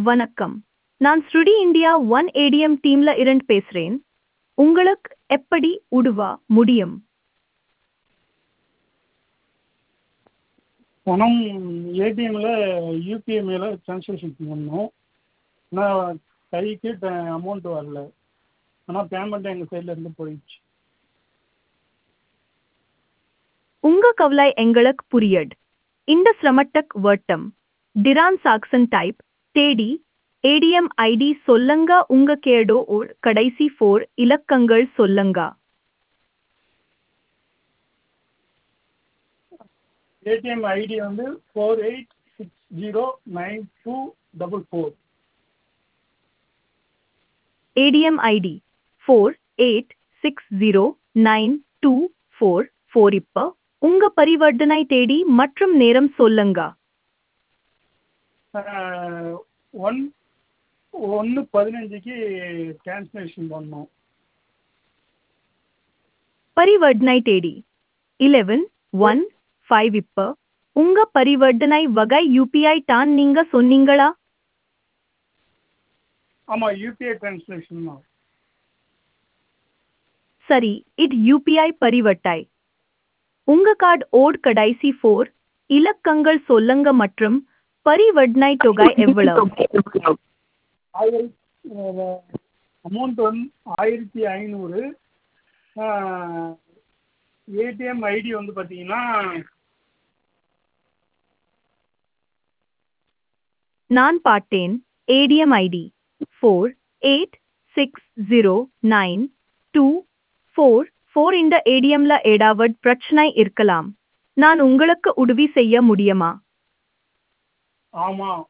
வணக்கம் நான் ஸ்ருடி இந்தியா ஒன் ஏடிஎம் டீம்ல இருந்து பேசுறேன் உங்களுக்கு எப்படி உதவ முடியும் பணம் ஏடிஎம்மில் யூபிஐ மேலே ட்ரான்ஸாக்ஷன் பண்ணோம் ஆனால் கைக்கு அமௌண்ட் வரல ஆனால் பேமெண்ட் எங்கள் சைட்லேருந்து போயிடுச்சு உங்க கவலை எங்களுக்கு புரியுது இந்த சிரமட்டக் வட்டம் டிரான் சாக்சன் டைப் தேடி ஏடிஎம் ஐடி சொல்லுங்க உங்க கேடோ ஓர் கடைசி ஃபோர் இலக்கங்கள் சொல்லுங்க ஏடிஎம் ஐடி வந்து four eight six zero nine two double four ATM ID four eight six zero nine two four four இப்ப உங்க பரிவர்த்தனை தேடி மற்றும் நேரம் சொல்லுங்க ஒன் ஒன்று பதினஞ்சுக்கு டிரான்ஸ்லேஷன் பண்ணோம் பரிவர்த்தனை தேடி இலெவன் ஒன் ஃபைவ் இப்ப உங்க பரிவர்த்தனை வகை யூபிஐ தான் நீங்க சொன்னீங்களா ஆமாம் யூபிஐ டிரான்ஸ்லேஷன் தான் சரி இது யூபிஐ பரிவர்த்தை உங்க கார்டு ஓட் கடைசி ஃபோர் இலக்கங்கள் சொல்லுங்க மற்றும் பரிவர்த்தனை தொகை எவ்வளவு ஆயிரத்தி அமௌண்ட் வந்து ஆயிரத்தி ஐநூறு ஏடிஎம் ஐடி வந்து பார்த்தீங்கன்னா நான் பார்த்தேன் ATM ID four eight six zero nine two four four இந்த ஏடிஎம்ல ஏடாவது பிரச்சனை இருக்கலாம் நான் உங்களுக்கு உதவி செய்ய முடியுமா ஆமாம்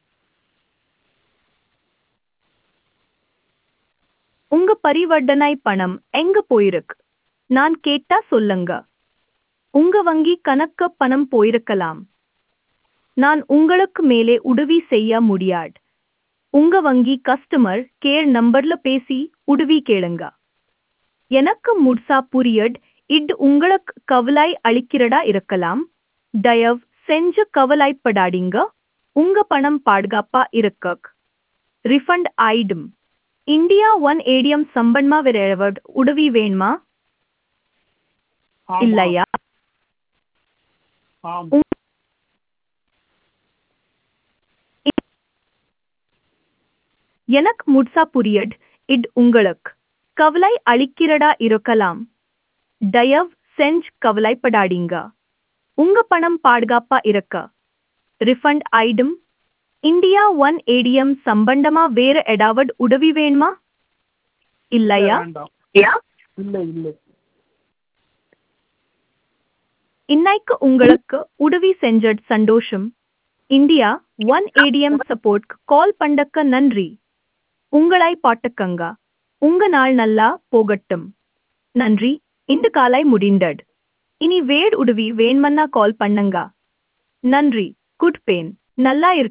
உங்க பரிவர்த்தனை பணம் எங்க போயிருக்கு நான் கேட்டா சொல்லுங்க உங்க வங்கி கணக்கு பணம் போயிருக்கலாம் நான் உங்களுக்கு மேலே உதவி செய்ய முடியாது உங்க வங்கி கஸ்டமர் கேர் நம்பர்ல பேசி உதவி கேளுங்க எனக்கு முட்சா புரியட் இது உங்களுக்கு கவலை அளிக்கிறதா இருக்கலாம் தயவு செஞ்சு கவலைப்படாதீங்க உங்க பணம் பாதுகாப்பா இருக்க ரிஃபண்ட் ஆயிடும் இந்தியா ஒன் ஏடிஎம் சம்பந்தமா வேற ஏதாவது உதவி வேணுமா ஆமாம். இல்லையா ஆமாம் எனக்கு முட்சா புரியட் இது உங்களுக்கு கவலை அளிக்கிறதா இருக்கலாம் தயவு செஞ்சு கவலைப்படாதீங்க உங்க பணம் பாதுகாப்பா இருக்க ரிஃபண்ட் ஆயிடும் இந்தியா ஒன் ஏடிஎம் சம்பந்தமா வேற ஏதாவது உதவி வேணுமா இல்லையா வேண்டாம் இல்லை இல்லை இன்னைக்கு உங்களுக்கு உதவி செஞ்ச சந்தோஷம் India one ATM support call பண்ணக்க நன்றி உங்களை பாட்டுக்கங்க உங்க நாள் நல்லா போகட்டும் நன்றி இந்த காலை முடிந்தது இனி வேட் உதவி வேண்மன்னா கால் பண்ணுங்க நன்றி குட் பேன் நல்லா இருக்கு